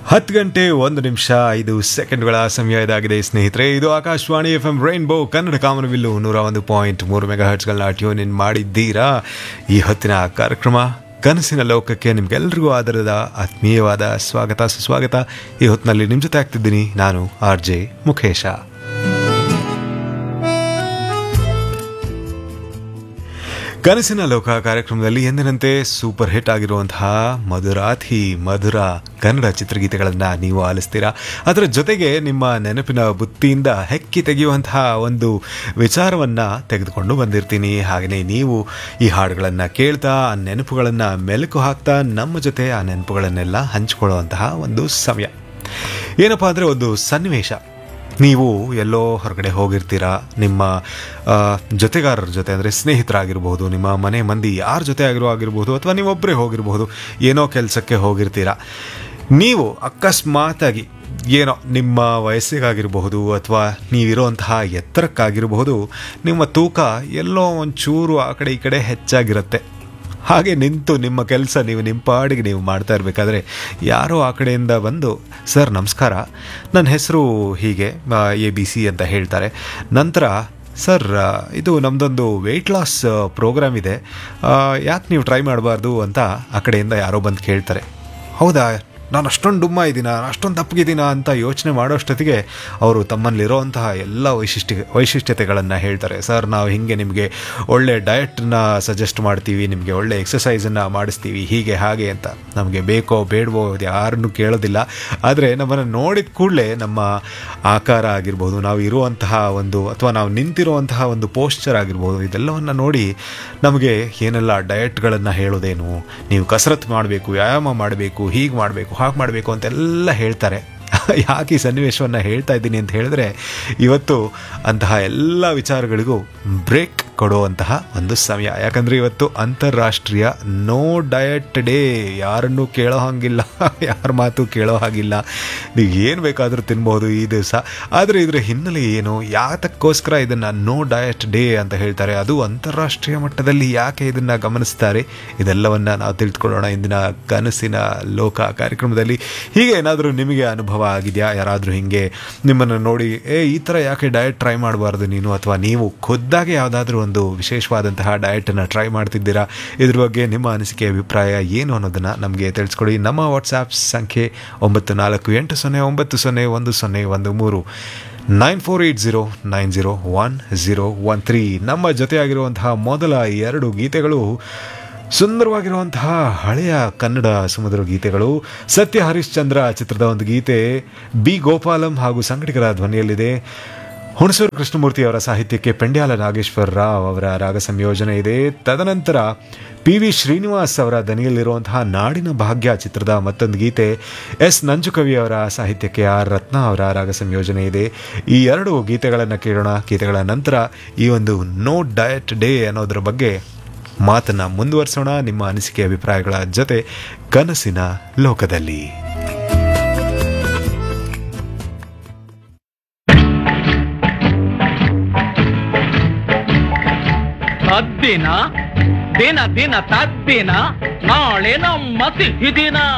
ಹತ್ತು ಗಂಟೆ ಒಂದು ನಿಮಿಷ ಐದು ಸೆಕೆಂಡ್ಗಳ ಸಮಯ ಇದಾಗಿದೆ ಸ್ನೇಹಿತರೆ ಇದು Akashvani F M rainbow Kannada ಕಾಮನವಿಲ್ಲು ನೂರ ಒಂದು ಪಾಯಿಂಟ್ ಮೂರು ಮೆಗಾ ಹರ್ಟ್ಸ್ಗಳನ್ನ ಟ್ಯೂನ್ ಇನ್ ಮಾಡಿದ್ದೀರಾ ಈ ಹೊತ್ತಿನ ಕಾರ್ಯಕ್ರಮ ಕನಸಿನ ಲೋಕಕ್ಕೆ ನಿಮ್ಗೆಲ್ರಿಗೂ ಆಧಾರದ ಆತ್ಮೀಯವಾದ ಸ್ವಾಗತ ಸುಸ್ವಾಗತ ಈ ಹೊತ್ತಿನಲ್ಲಿ ನಿಮ್ಮ ಜೊತೆ ಆಗ್ತಿದ್ದೀನಿ ನಾನು ಆರ್ ಜೆ ಮುಖೇಶ ಕನಸಿನ ಲೋಕ ಕಾರ್ಯಕ್ರಮದಲ್ಲಿ ಎಂದಿನಂತೆ ಸೂಪರ್ ಹಿಟ್ ಆಗಿರುವಂತಹ ಮಧುರಾತಿ ಮಧುರ ಕನ್ನಡ ಚಿತ್ರಗೀತೆಗಳನ್ನು ನೀವು ಆಲಿಸ್ತೀರಾ ಅದರ ಜೊತೆಗೆ ನಿಮ್ಮ ನೆನಪಿನ ಬುತ್ತಿಯಿಂದ ಹೆಕ್ಕಿ ತೆಗೆಯುವಂತಹ ಒಂದು ವಿಚಾರವನ್ನು ತೆಗೆದುಕೊಂಡು ಬಂದಿರ್ತೀನಿ ಹಾಗೆಯೇ ನೀವು ಈ ಹಾಡುಗಳನ್ನು ಕೇಳ್ತಾ ಆ ನೆನಪುಗಳನ್ನು ಮೆಲುಕು ಹಾಕ್ತಾ ನಮ್ಮ ಜೊತೆ ಆ ನೆನಪುಗಳನ್ನೆಲ್ಲ ಹಂಚಿಕೊಳ್ಳುವಂತಹ ಒಂದು ಸಮಯ ಏನಪ್ಪಾ ಅಂದರೆ ಒಂದು ಸನ್ನಿವೇಶ ನೀವು ಎಲ್ಲೋ ಹೊರಗಡೆ ಹೋಗಿರ್ತೀರಾ ನಿಮ್ಮ ಆ, ಜೊತೆಗಾರರ ಜೊತೆ ಅಂದರೆ ಸ್ನೇಹಿತರಾಗಿರ್ಬೋದು ನಿಮ್ಮ ಮನೆ ಮಂದಿ ಯಾರ ಜೊತೆ ಆಗಿರೋ ಆಗಿರ್ಬೋದು ಅಥವಾ ನೀವೊಬ್ಬರೇ ಹೋಗಿರ್ಬೋದು ಏನೋ ಕೆಲಸಕ್ಕೆ ಹೋಗಿರ್ತೀರಾ ನೀವು ಅಕಸ್ಮಾತಾಗಿ ಏನೋ ನಿಮ್ಮ ವಯಸ್ಸಿಗಾಗಿರಬಹುದು ಅಥವಾ ನೀವಿರುವಂತಹ ಎತ್ತರಕ್ಕಾಗಿರಬಹುದು ನಿಮ್ಮ ತೂಕ ಎಲ್ಲೋ ಒಂಚೂರು ಆ ಕಡೆ ಈ ಕಡೆ ಹೆಚ್ಚಾಗಿರುತ್ತೆ ಹಾಗೆ ನಿಂತು ನಿಮ್ಮ ಕೆಲಸ ನೀವು ನಿಮ್ಮ ಪಾಡಿಗೆ ನೀವು ಮಾಡ್ತಾ ಇರಬೇಕಾದ್ರೆ ಯಾರೋ ಆ ಕಡೆಯಿಂದ ಬಂದು ಸರ್ ನಮಸ್ಕಾರ ನನ್ನ ಹೆಸರು ಹೀಗೆ ಎ ಬಿ ಸಿ ಅಂತ ಹೇಳ್ತಾರೆ ನಂತರ ಸರ್ ಆ, ಇದು ನಮ್ಮದೊಂದು ವೆಯ್ಟ್ ಲಾಸ್ ಪ್ರೋಗ್ರಾಮ್ ಇದೆ ಯಾಕೆ ನೀವು ಟ್ರೈ ಮಾಡಬಾರ್ದು ಅಂತ ಆ ಕಡೆಯಿಂದ ಯಾರೋ ಬಂದು ಕೇಳ್ತಾರೆ ಹೌದಾ ನಾನು ಅಷ್ಟೊಂದು ಡುಮ್ಮ ಇದ್ದೀನ ಅಷ್ಟೊಂದು ದಪ್ಪಗಿದ್ದೀನ ಅಂತ ಯೋಚನೆ ಮಾಡೋಷ್ಟೊತ್ತಿಗೆ ಅವರು ತಮ್ಮಲ್ಲಿರೋಂತಹ ಎಲ್ಲ ವೈಶಿಷ್ಟ್ಯ ವೈಶಿಷ್ಟ್ಯತೆಗಳನ್ನು ಹೇಳ್ತಾರೆ ಸರ್ ನಾವು ಹಿಂಗೆ ನಿಮಗೆ ಒಳ್ಳೆ ಡಯಟ್ನ ಸಜೆಸ್ಟ್ ಮಾಡ್ತೀವಿ ನಿಮಗೆ ಒಳ್ಳೆ ಎಕ್ಸಸೈಸನ್ನು ಮಾಡಿಸ್ತೀವಿ ಹೀಗೆ ಹಾಗೆ ಅಂತ ನಮಗೆ ಬೇಕೋ ಬೇಡವೋ ಯಾರನ್ನು ಕೇಳೋದಿಲ್ಲ ಆದರೆ ನಮ್ಮನ್ನು ನೋಡಿದ ಕೂಡಲೇ ನಮ್ಮ ಆಕಾರ ಆಗಿರ್ಬೋದು ನಾವು ಇರುವಂತಹ ಒಂದು ಅಥವಾ ನಾವು ನಿಂತಿರುವಂತಹ ಒಂದು ಪೋಸ್ಚರ್ ಆಗಿರ್ಬೋದು ಇದೆಲ್ಲವನ್ನು ನೋಡಿ ನಮಗೆ ಏನೆಲ್ಲ ಡಯಟ್ಗಳನ್ನು ಹೇಳೋದೇನು ನೀವು ಕಸರತ್ತು ಮಾಡಬೇಕು ವ್ಯಾಯಾಮ ಮಾಡಬೇಕು ಹೀಗೆ ಮಾಡಬೇಕು ಹಾಗೆ ಮಾಡಬೇಕು ಅಂತೆಲ್ಲ ಹೇಳ್ತಾರೆ ಯಾಕೆ ಈ ಸನ್ನಿವೇಶವನ್ನು ಹೇಳ್ತಾ ಇದ್ದೀನಿ ಅಂತ ಹೇಳಿದ್ರೆ ಇವತ್ತು ಅಂತಹ ಎಲ್ಲ ವಿಚಾರಗಳಿಗೂ ಬ್ರೇಕ್ ಕೊಡುವಂತಹ ಒಂದು ಸಮಯ ಯಾಕಂದರೆ ಇವತ್ತು ಅಂತಾರಾಷ್ಟ್ರೀಯ ನೋ ಡಯಟ್ ಡೇ ಯಾರನ್ನೂ ಕೇಳೋ ಹಾಗಿಲ್ಲ ಯಾರ ಮಾತು ಕೇಳೋ ಹಾಗಿಲ್ಲ ನೀವು ಏನು ಬೇಕಾದರೂ ತಿನ್ಬೋದು ಈ ದಿವಸ ಆದರೆ ಇದರ ಹಿನ್ನೆಲೆ ಏನು ಯಾತಕ್ಕೋಸ್ಕರ ಇದನ್ನು ನೋ ಡಯಟ್ ಡೇ ಅಂತ ಹೇಳ್ತಾರೆ ಅದು ಅಂತಾರಾಷ್ಟ್ರೀಯ ಮಟ್ಟದಲ್ಲಿ ಯಾಕೆ ಇದನ್ನು ಗಮನಿಸ್ತಾರೆ ಇದೆಲ್ಲವನ್ನು ನಾವು ತಿಳಿದುಕೊಳ್ಳೋಣ ಇಂದಿನ ಕನಸಿನ ಲೋಕ ಕಾರ್ಯಕ್ರಮದಲ್ಲಿ ಹೀಗೆ ಏನಾದರೂ ನಿಮಗೆ ಅನುಭವ ಆಗಿದೆಯಾ ಯಾರಾದರೂ ಹಿಂಗೆ ನಿಮ್ಮನ್ನು ನೋಡಿ ಏ ಈ ಥರ ಯಾಕೆ ಡಯಟ್ ಟ್ರೈ ಮಾಡಬಾರ್ದು ನೀನು ಅಥವಾ ನೀವು ಖುದ್ದಾಗಿ ಯಾವುದಾದ್ರೂ ಒಂದು ವಿಶೇಷವಾದಂತಹ ಡಯಟನ್ನು ಟ್ರೈ ಮಾಡ್ತಿದ್ದೀರಾ ಇದ್ರ ಬಗ್ಗೆ ನಿಮ್ಮ ಅನಿಸಿಕೆ ಅಭಿಪ್ರಾಯ ಏನು ಅನ್ನೋದನ್ನು ನಮಗೆ ತಿಳಿಸ್ಕೊಡಿ ನಮ್ಮ ವಾಟ್ಸಾಪ್ ಸಂಖ್ಯೆ ಒಂಬತ್ತು ನಾಲ್ಕು ಎಂಟು ಸೊನ್ನೆ ಒಂಬತ್ತು ಸೊನ್ನೆ ಒಂದು ಸೊನ್ನೆ ಒಂದು ಮೂರು nine four eight zero nine zero one zero one three ನಮ್ಮ ಜೊತೆಯಾಗಿರುವಂತಹ ಮೊದಲ ಎರಡು ಗೀತೆಗಳು ಸುಂದರವಾಗಿರುವಂತಹ ಹಳೆಯ ಕನ್ನಡ ಸುಮಧುರ ಗೀತೆಗಳು ಸತ್ಯ ಹರಿಶ್ಚಂದ್ರ ಚಿತ್ರದ ಒಂದು ಗೀತೆ ಬಿ ಗೋಪಾಲಂ ಹಾಗೂ ಸಂಘಟಕರ ಧ್ವನಿಯಲ್ಲಿದೆ ಹುಣಸೂರು ಕೃಷ್ಣಮೂರ್ತಿ ಅವರ ಸಾಹಿತ್ಯಕ್ಕೆ ಪೆಂಡ್ಯಾಲ ನಾಗೇಶ್ವರ ರಾವ್ ಅವರ ರಾಗ ಸಂಯೋಜನೆ ಇದೆ ತದನಂತರ ಪಿ ವಿ ಶ್ರೀನಿವಾಸ್ ಅವರ ದನಿಯಲ್ಲಿರುವಂತಹ ನಾಡಿನ ಭಾಗ್ಯ ಚಿತ್ರದ ಮತ್ತೊಂದು ಗೀತೆ ಎಸ್ ನಂಜುಕವಿ ಅವರ ಸಾಹಿತ್ಯಕ್ಕೆ ಆರ್ ರತ್ನ ಅವರ ರಾಗ ಸಂಯೋಜನೆ ಇದೆ ಈ ಎರಡು ಗೀತೆಗಳನ್ನು ಕೇಳೋಣ ಗೀತೆಗಳ ನಂತರ ಈ ಒಂದು ನೋ ಡಯಟ್ ಡೇ ಅನ್ನೋದ್ರ ಬಗ್ಗೆ ಮಾತನ್ನ ಮುಂದುವರಿಸೋಣ ನಿಮ್ಮ ಅನಿಸಿಕೆ ಅಭಿಪ್ರಾಯಗಳ ಜೊತೆ ಕನಸಿನ ಲೋಕದಲ್ಲಿ ತದ್ದಿನ ದಿನ ದಿನ ತದ್ದಿನ ನಾಳೆ ನಮ್ಮ ಸಿಹಿ ದಿನ